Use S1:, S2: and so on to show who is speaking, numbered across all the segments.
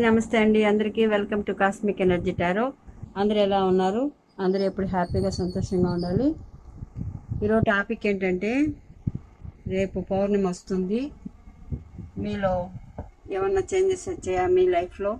S1: నమస్తే అండి అందరికీ welcome to cosmic energy tarot అందరూ ఎలా ఉన్నారు అందరూ ఎప్పుడు హ్యాపీగా సంతోషంగా ఉండాలి ఈరోజు టాపిక్ ఏంటంటే రేపు పౌర్ణమి వస్తుంది మీలో ఏమన్నా చేంజెస్ వచ్చాయా మీ లైఫ్లో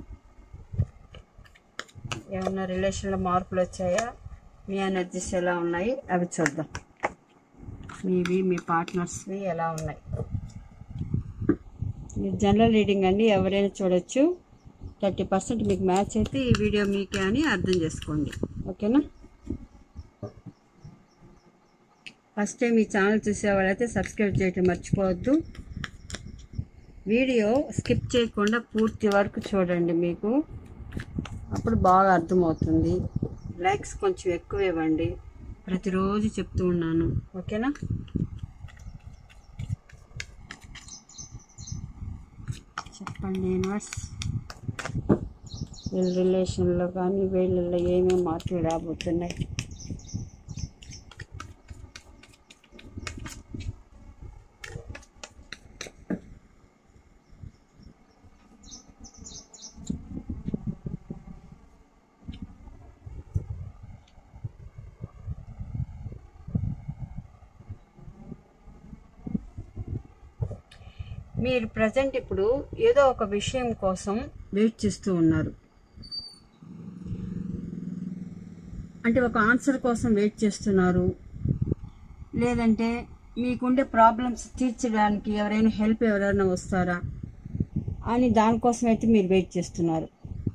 S1: ఏమన్నా రిలేషన్లో మార్పులు వచ్చాయా మీ ఎనర్జీస్ ఎలా ఉన్నాయి అవి చూద్దాం మీవి మీ పార్ట్నర్స్వి ఎలా ఉన్నాయి ఇది జనరల్ రీడింగ్ అండి ఎవరైనా చూడొచ్చు థర్టీ పర్సెంట్ మీకు మ్యాచ్ అయితే ఈ వీడియో మీకే అని అర్థం చేసుకోండి ఓకేనా ఫస్ట్ టైం ఈ ఛానల్ చూసేవాళ్ళైతే సబ్స్క్రైబ్ చేయటం మర్చిపోవద్దు వీడియో స్కిప్ చేయకుండా పూర్తి వరకు చూడండి మీకు అప్పుడు బాగా అర్థమవుతుంది లైక్స్ కొంచెం ఎక్కువ ఇవ్వండి ప్రతిరోజు చెప్తూ ఉన్నాను ఓకేనా చెప్పండి యూనివర్స్ వీళ్ళ రిలేషన్లో కానీ వీళ్ళల్లో ఏమేమి మార్పులు రాబోతున్నాయి మీరు ప్రజెంట్ ఇప్పుడు ఏదో ఒక విషయం కోసం వెయిట్ చేస్తూ ఉన్నారు అంటే ఒక ఆన్సర్ కోసం వెయిట్ చేస్తున్నారు లేదంటే మీకుండే ప్రాబ్లమ్స్ తీర్చడానికి ఎవరైనా హెల్ప్ ఎవరైనా వస్తారా అని దానికోసం అయితే మీరు వెయిట్ చేస్తున్నారు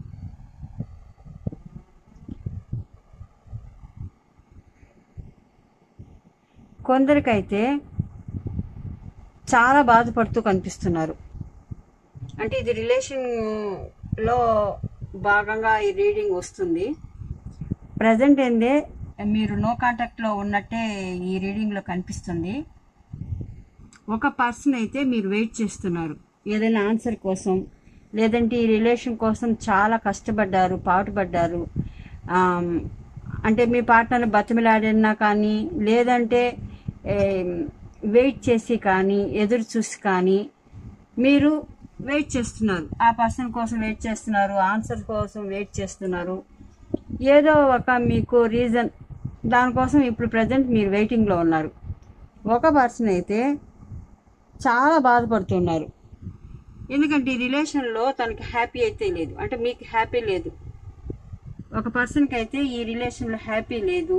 S1: కొందరికైతే చాలా బాధపడుతూ కనిపిస్తున్నారు అంటే ఇది రిలేషన్లో భాగంగా ఈ రీడింగ్ వస్తుంది ప్రజెంట్ ఏందే మీరు నో కాంటాక్ట్లో ఉన్నట్టే ఈ రీడింగ్లో కనిపిస్తుంది ఒక పర్సన్ అయితే మీరు వెయిట్ చేస్తున్నారు ఏదైనా ఆన్సర్ కోసం లేదంటే ఈ రిలేషన్ కోసం చాలా కష్టపడ్డారు పాటుపడ్డారు ఆమ్, అంటే మీ పార్ట్నర్ బతిమిలాడినా కానీ లేదంటే ఏం, వెయిట్ చేసి కానీ ఎదురు చూసి కానీ మీరు వెయిట్ చేస్తున్నారు ఆ పర్సన్ కోసం వెయిట్ చేస్తున్నారు ఆన్సర్ కోసం వెయిట్ చేస్తున్నారు ఏదో ఒక మీకు రీజన్ దానికోసం ఇప్పుడు ప్రజెంట్ మీరు వెయిటింగ్లో ఉన్నారు ఒక పర్సన్ అయితే చాలా బాధపడుతున్నారు ఎందుకంటే ఈ రిలేషన్లో తనకి హ్యాపీ అయితే లేదు అంటే మీకు హ్యాపీ లేదు ఒక పర్సన్కి అయితే ఈ రిలేషన్లో హ్యాపీ లేదు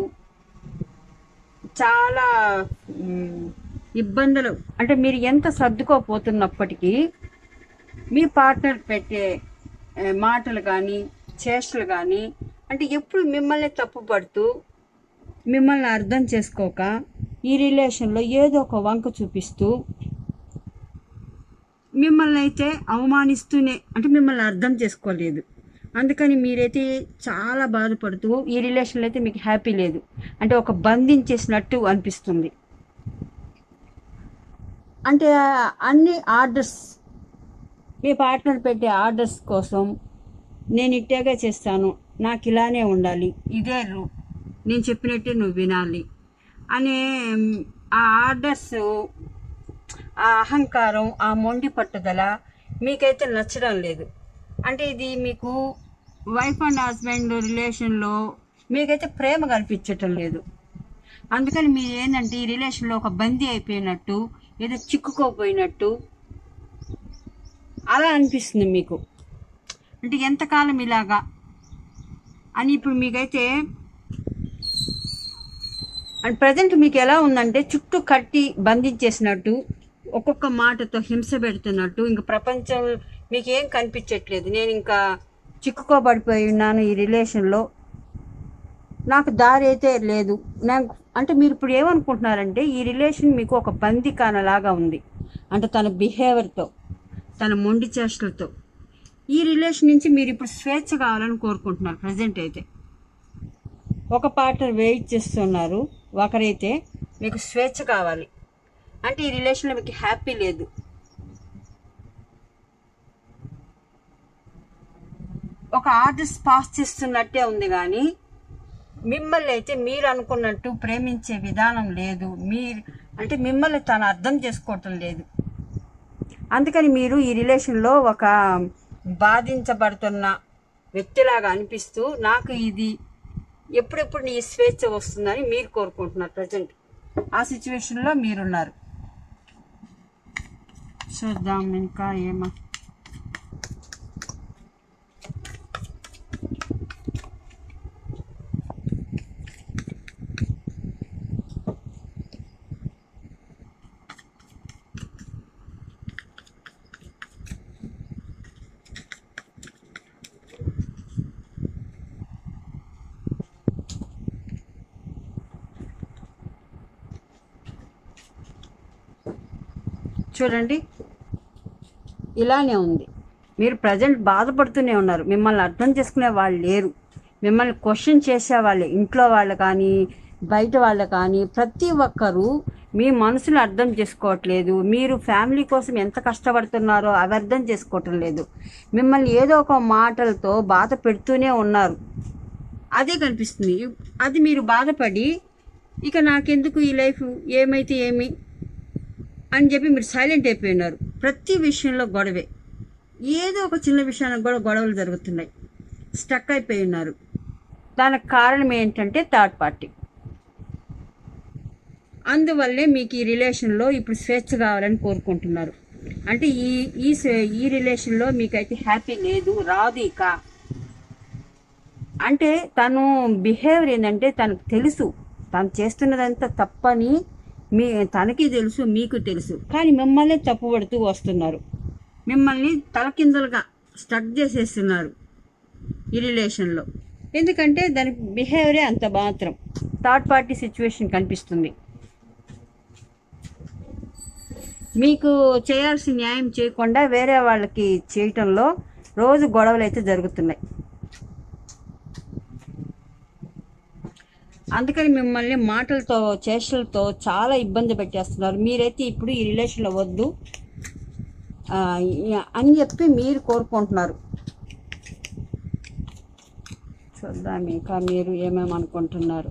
S1: చాలా మ్, ఇబ్బందులు అంటే మీరు ఎంత సర్దుకోపోతున్నప్పటికీ మీ పార్ట్నర్ పెట్టే ఏ, మాటలు కానీ చేష్టలు కానీ అంటే ఎప్పుడు మిమ్మల్ని తప్పుపడుతూ మిమ్మల్ని అర్థం చేసుకోక ఈ రిలేషన్లో ఏదో ఒక వంక చూపిస్తూ మిమ్మల్ని అయితే అవమానిస్తూనే అంటే మిమ్మల్ని అర్థం చేసుకోలేదు అందుకని మీరైతే చాలా బాధపడుతూ ఈ రిలేషన్లో అయితే మీకు హ్యాపీ లేదు అంటే ఒక బంధించేసినట్టు అనిపిస్తుంది అంటే ఆ అన్ని ఆర్డర్స్ మీ పార్ట్నర్ పెట్టే ఆర్డర్స్ కోసం నేను ఇట్టేగా చేస్తాను నాకు ఇలానే ఉండాలి ఇదే రూ నేను చెప్పినట్టే నువ్వు వినాలి అనే మ్, ఆ ఆర్డర్స్ ఆ అహంకారం ఆ మొండి పట్టుదల మీకైతే నచ్చడం లేదు అంటే ఇది మీకు వైఫ్ అండ్ హస్బెండ్ రిలేషన్లో మీకైతే ప్రేమ కనిపించటం లేదు అందుకని మీరు ఏంటంటే ఈ రిలేషన్లో ఒక బందీ అయిపోయినట్టు ఏదో చిక్కుకోపోయినట్టు అలా అనిపిస్తుంది మీకు అంటే ఎంతకాలం ఇలాగా అని ఇప్పుడు మీకైతే అండ్ ప్రజెంట్ మీకు ఎలా ఉందంటే చుట్టూ కట్టి బంధించేసినట్టు ఒక్కొక్క మాటతో హింస పెడుతున్నట్టు ఇంకా ప్రపంచం మీకు ఏం కనిపించట్లేదు నేను ఇంకా చిక్కుకోబడిపోయి ఉన్నాను ఈ రిలేషన్లో నాకు దారి అయితే లేదు నాకు అంటే మీరు ఇప్పుడు ఏమనుకుంటున్నారంటే ఈ రిలేషన్ మీకు ఒక బందికాన లాగా ఉంది అంటే తన బిహేవియర్తో తన మొండి చేష్టలతో ఈ రిలేషన్ నుంచి మీరు ఇప్పుడు స్వేచ్ఛ కావాలని కోరుకుంటున్నారు ప్రజెంట్ అయితే ఒక పార్ట్నర్ వెయిట్ చేస్తున్నారు ఒకరైతే మీకు స్వేచ్ఛ కావాలి అంటే ఈ రిలేషన్లో మీకు హ్యాపీ లేదు ఒక ఆర్డర్స్ పాస్ చేస్తున్నట్టే ఉంది కానీ మిమ్మల్ని అయితే మీరు అనుకున్నట్టు ప్రేమించే విధానం లేదు మీరు అంటే మిమ్మల్ని తను అర్థం చేసుకోవటం లేదు అందుకని మీరు ఈ రిలేషన్లో ఒక బాధించబడుతున్న వ్యక్తిలాగా అనిపిస్తూ నాకు ఇది ఎప్పుడెప్పుడు నీ స్వేచ్ఛ వస్తుందని మీరు కోరుకుంటున్నారు ప్రజెంట్ ఆ సిచ్యువేషన్లో మీరున్నారు చూద్దాం ఇంకా ఏమో చూడండి ఇలానే ఉంది మీరు ప్రజెంట్ బాధపడుతూనే ఉన్నారు మిమ్మల్ని అర్థం చేసుకునే వాళ్ళు లేరు మిమ్మల్ని క్వశ్చన్ చేసే వాళ్ళే ఇంట్లో వాళ్ళు కానీ బయట వాళ్ళు కానీ ప్రతి ఒక్కరూ మీ మనసుని అర్థం చేసుకోవట్లేదు మీరు ఫ్యామిలీ కోసం ఎంత కష్టపడుతున్నారో అవి అర్థం చేసుకోవటం లేదు మిమ్మల్ని ఏదో ఒక మాటలతో బాధ పెడుతూనే ఉన్నారు అదే కనిపిస్తుంది అది మీరు బాధపడి ఇక నాకెందుకు ఈ లైఫ్ ఏమైతే ఏమి అని చెప్పి మీరు సైలెంట్ అయిపోయినారు ప్రతి విషయంలో గొడవే ఏదో ఒక చిన్న విషయానికి కూడా గొడవలు జరుగుతున్నాయి స్టక్ అయిపోయి ఉన్నారు దానికి కారణం ఏంటంటే థర్డ్ పార్టీ అందువల్లే మీకు ఈ రిలేషన్లో ఇప్పుడు స్వేచ్ఛ కావాలని కోరుకుంటున్నారు అంటే ఈ ఈ స్వే- ఈ రిలేషన్లో మీకైతే హ్యాపీ లేదు రాదు ఇక అంటే తను బిహేవియర్ ఏంటంటే తనకు తెలుసు తను చేస్తున్నదంతా తప్పని మీ తనకి తెలుసు మీకు తెలుసు కానీ మిమ్మల్ని తప్పుపడుతూ వస్తున్నారు మిమ్మల్ని తలకిందులుగా స్టక్ చేసేస్తున్నారు ఈ రిలేషన్లో ఎందుకంటే దాని బిహేవియరే అంత మాత్రం థర్డ్ పార్టీ సిచ్యువేషన్ కనిపిస్తుంది మీకు చేయాల్సిన న్యాయం చేయకుండా వేరే వాళ్ళకి చేయటంలో రోజు గొడవలు అయితే జరుగుతున్నాయి అందుకని మిమ్మల్ని మాటలతో చేష్టలతో చాలా ఇబ్బంది పెట్టేస్తున్నారు మీరైతే ఇప్పుడు ఈ రిలేషన్లో వద్దు ఆ, ఇ- అని చెప్పి మీరు కోరుకుంటున్నారు చూద్దాం ఇంకా మీరు ఏమేమి అనుకుంటున్నారు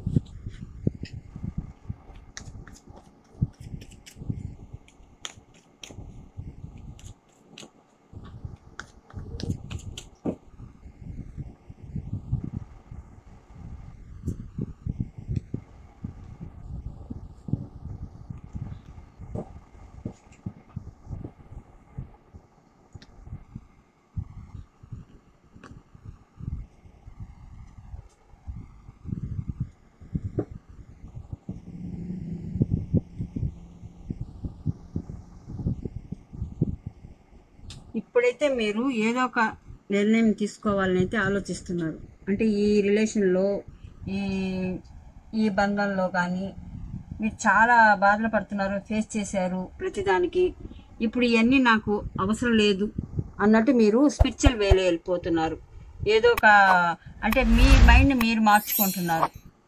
S1: ఇప్పుడైతే మీరు ఏదో ఒక నిర్ణయం తీసుకోవాలని అయితే ఆలోచిస్తున్నారు అంటే ఈ రిలేషన్లో ఈ ఈ బంధంలో కానీ మీరు చాలా బాధలు పడుతున్నారు ఫేస్ చేశారు ప్రతిదానికి ఇప్పుడు ఇవన్నీ నాకు అవసరం లేదు అన్నట్టు మీరు స్పిరిచువల్ వేలో వెళ్ళిపోతున్నారు ఏదో ఒక అంటే మీ మైండ్ మీరు మార్చుకుంటున్నారు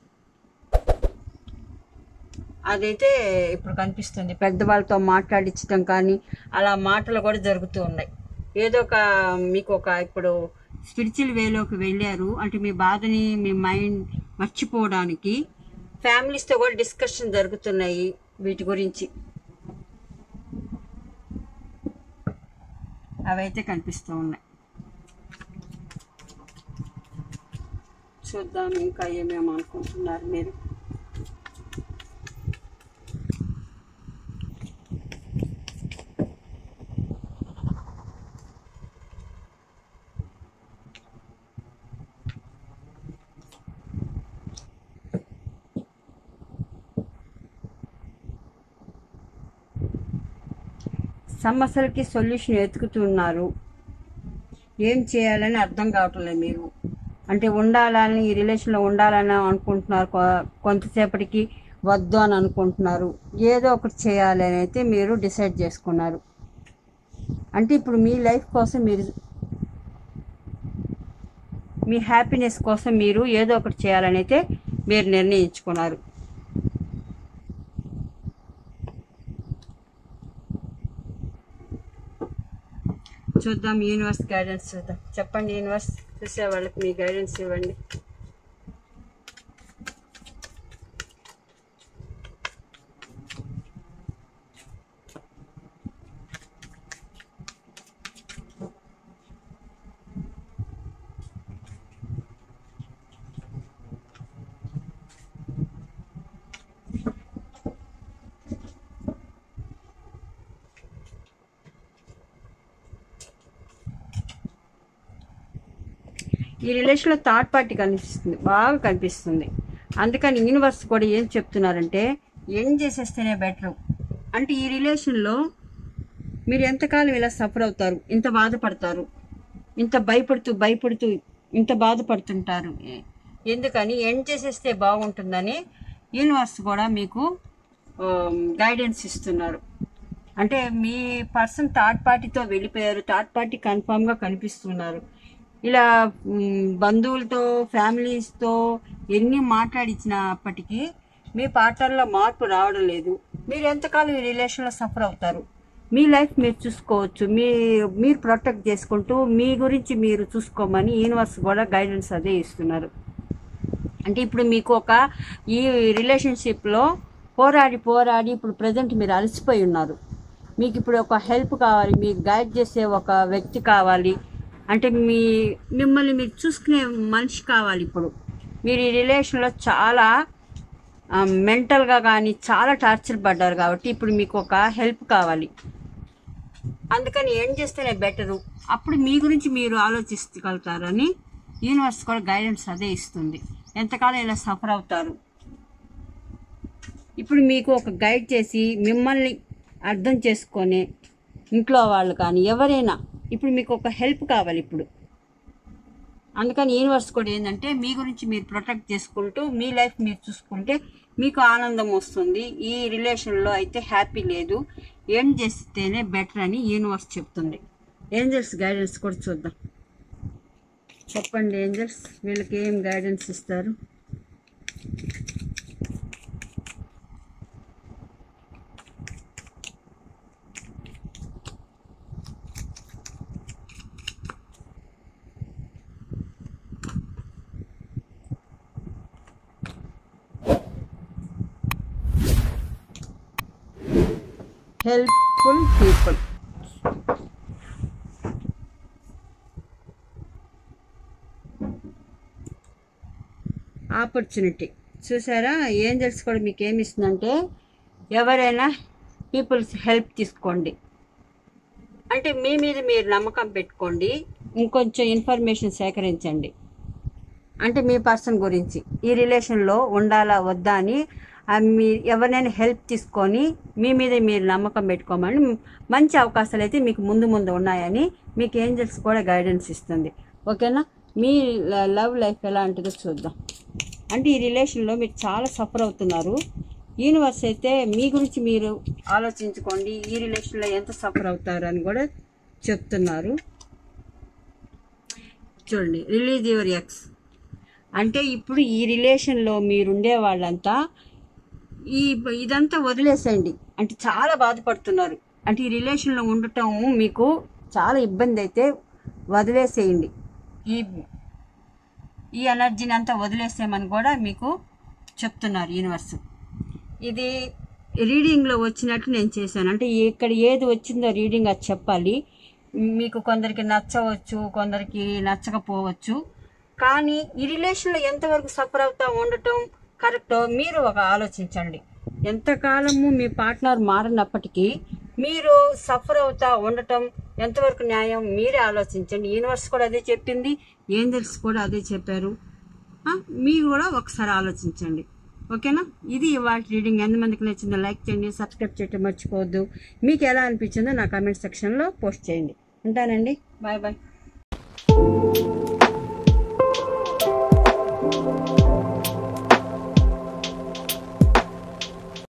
S1: అదైతే ఇప్పుడు కనిపిస్తుంది పెద్దవాళ్ళతో మాట్లాడించడం కానీ అలా మాటలు కూడా జరుగుతూ ఉన్నాయి ఏదో ఒక మీకు ఒక ఇప్పుడు స్పిరిచువల్ వేలోకి వెళ్ళారు అంటే మీ బాధని మీ మైండ్ మర్చిపోవడానికి ఫ్యామిలీస్తో కూడా డిస్కషన్ జరుగుతున్నాయి వీటి గురించి అవైతే కనిపిస్తూ ఉన్నాయి చూద్దాం ఇంకా ఏమేమి అనుకుంటున్నారు మీరు సమస్యలకి సొల్యూషన్ వెతుకుతున్నారు ఏం చేయాలని అర్థం కావటం లేదు మీరు అంటే ఉండాలని ఈ రిలేషన్లో ఉండాలని అనుకుంటున్నారు కొ- కొంతసేపటికి వద్దు అని అనుకుంటున్నారు ఏదో ఒకటి చేయాలని అయితే మీరు డిసైడ్ చేసుకున్నారు అంటే ఇప్పుడు మీ లైఫ్ కోసం మీరు మీ హ్యాపీనెస్ కోసం మీరు ఏదో ఒకటి చేయాలని అయితే మీరు నిర్ణయించుకున్నారు చూద్దాం యూనివర్స్ గైడెన్స్ చూద్దాం చెప్పండి యూనివర్స్ చూసే వాళ్ళకి మీ గైడెన్స్ ఇవ్వండి ఈ రిలేషన్లో థర్డ్ పార్టీ కనిపిస్తుంది బాగా కనిపిస్తుంది అందుకని యూనివర్స్ కూడా ఏం చెప్తున్నారంటే ఎండ్ చేసేస్తేనే బెటర్ అంటే ఈ రిలేషన్లో మీరు ఎంతకాలం ఇలా సఫర్ అవుతారు ఇంత బాధపడతారు ఇంత భయపడుతూ భయపడుతూ ఇంత బాధపడుతుంటారు ఎ- ఎందుకని ఎండ్ చేసేస్తే బాగుంటుందని యూనివర్స్ కూడా మీకు గైడెన్స్ ఇస్తున్నారు అంటే మీ పర్సన్ థర్డ్ పార్టీతో వెళ్ళిపోయారు థర్డ్ పార్టీ కన్ఫామ్గా కనిపిస్తున్నారు ఇలా మ్, బంధువులతో ఫ్యామిలీస్తో ఎన్ని మాట్లాడించినప్పటికీ మీ పార్ట్నర్లో మార్పు రావడం లేదు మీరు ఎంతకాలం ఈ రిలేషన్లో సఫర్ అవుతారు మీ లైఫ్ మీరు చూసుకోవచ్చు మీ మీరు ప్రొటెక్ట్ చేసుకుంటూ మీ గురించి మీరు చూసుకోమని యూనివర్స్ కూడా గైడెన్స్ అదే ఇస్తున్నారు అంటే ఇప్పుడు మీకు ఒక ఈ రిలేషన్షిప్లో పోరాడి పోరాడి ఇప్పుడు ప్రజెంట్ మీరు అలసిపోయి ఉన్నారు మీకు ఇప్పుడు ఒక హెల్ప్ కావాలి మీకు గైడ్ చేసే ఒక వ్యక్తి కావాలి అంటే మీ మిమ్మల్ని మీరు చూసుకునే మనిషి కావాలి ఇప్పుడు మీరు ఈ రిలేషన్లో చాలా మెంటల్గా కానీ చాలా టార్చర్ పడ్డారు కాబట్టి ఇప్పుడు మీకు ఒక హెల్ప్ కావాలి అందుకని ఏం చేస్తేనే బెటరు అప్పుడు మీ గురించి మీరు ఆలోచించగలుగుతారని యూనివర్స్ కూడా గైడెన్స్ అదే ఇస్తుంది ఎంతకాలం ఇలా సఫర్ అవుతారు ఇప్పుడు మీకు ఒక గైడ్ చేసి మిమ్మల్ని అర్థం చేసుకొని ఇంట్లో వాళ్ళు కానీ ఎవరైనా ఇప్పుడు మీకు ఒక హెల్ప్ కావాలి ఇప్పుడు అందుకని యూనివర్స్ కూడా ఏంటంటే మీ గురించి మీరు ప్రొటెక్ట్ చేసుకుంటూ మీ లైఫ్ మీరు చూసుకుంటే మీకు ఆనందం వస్తుంది ఈ రిలేషన్లో అయితే హ్యాపీ లేదు ఏం చేస్తేనే బెటర్ అని యూనివర్స్ చెప్తుంది ఏంజల్స్ గైడెన్స్ కూడా చూద్దాం చెప్పండి ఏంజల్స్ వీళ్ళకి ఏం గైడెన్స్ ఇస్తారు హెల్ప్ఫుల్ పీపుల్ ఆపర్చునిటీ చూసారా ఏంజల్స్ కూడా మీకు ఏమి ఇస్తుందంటే ఎవరైనా పీపుల్స్ హెల్ప్ తీసుకోండి అంటే మీ మీద మీరు నమ్మకం పెట్టుకోండి ఇంకొంచెం ఇన్ఫర్మేషన్ సేకరించండి అంటే మీ పర్సన్ గురించి ఈ రిలేషన్లో ఉండాలా వద్దా అని ఆ మీ ఎవరినైనా హెల్ప్ తీసుకొని మీ మీద మీరు నమ్మకం పెట్టుకోమని మంచి అవకాశాలు అయితే మీకు ముందు ముందు ఉన్నాయని మీకు ఏంజల్స్ కూడా గైడెన్స్ ఇస్తుంది ఓకేనా మీ ల- లవ్ లైఫ్ ఎలా ఉంటుందో చూద్దాం అంటే ఈ రిలేషన్లో మీరు చాలా సఫర్ అవుతున్నారు యూనివర్స్ అయితే మీ గురించి మీరు ఆలోచించుకోండి ఈ రిలేషన్లో ఎంత సఫర్ అవుతారు అని కూడా చెప్తున్నారు చూడండి రిలీజ్ యువర్ ఎక్స్ అంటే ఇప్పుడు ఈ రిలేషన్లో మీరుండే వాళ్ళంతా ఈ ఇదంతా వదిలేసేయండి అంటే చాలా బాధపడుతున్నారు అంటే ఈ రిలేషన్లో ఉండటం మీకు చాలా ఇబ్బంది అయితే వదిలేసేయండి ఈ ఈ ఎనర్జీని అంతా వదిలేసేయమని కూడా మీకు చెప్తున్నారు యూనివర్స్ ఇది రీడింగ్లో వచ్చినట్టు నేను చేశాను అంటే ఇక్కడ ఏది వచ్చిందో రీడింగ్ అది చెప్పాలి మీకు కొందరికి నచ్చవచ్చు కొందరికి నచ్చకపోవచ్చు కానీ ఈ రిలేషన్లో ఎంతవరకు సఫర్ అవుతా ఉండటం కరెక్టో మీరు ఒక ఆలోచించండి ఎంతకాలము మీ పార్ట్నర్ మారినప్పటికీ మీరు సఫర్ అవుతా ఉండటం ఎంతవరకు న్యాయం మీరే ఆలోచించండి యూనివర్స్ కూడా అదే చెప్పింది ఏంజల్స్ కూడా అదే చెప్పారు ఆ, మీరు కూడా ఒకసారి ఆలోచించండి ఓకేనా ఇది ఇవాళ రీడింగ్ ఎంతమందికి నచ్చిందో లైక్ చేయండి సబ్స్క్రైబ్ చేయటం మర్చిపోవద్దు మీకు ఎలా అనిపించిందో నా కామెంట్ సెక్షన్లో పోస్ట్ చేయండి ఉంటానండి బాయ్ బాయ్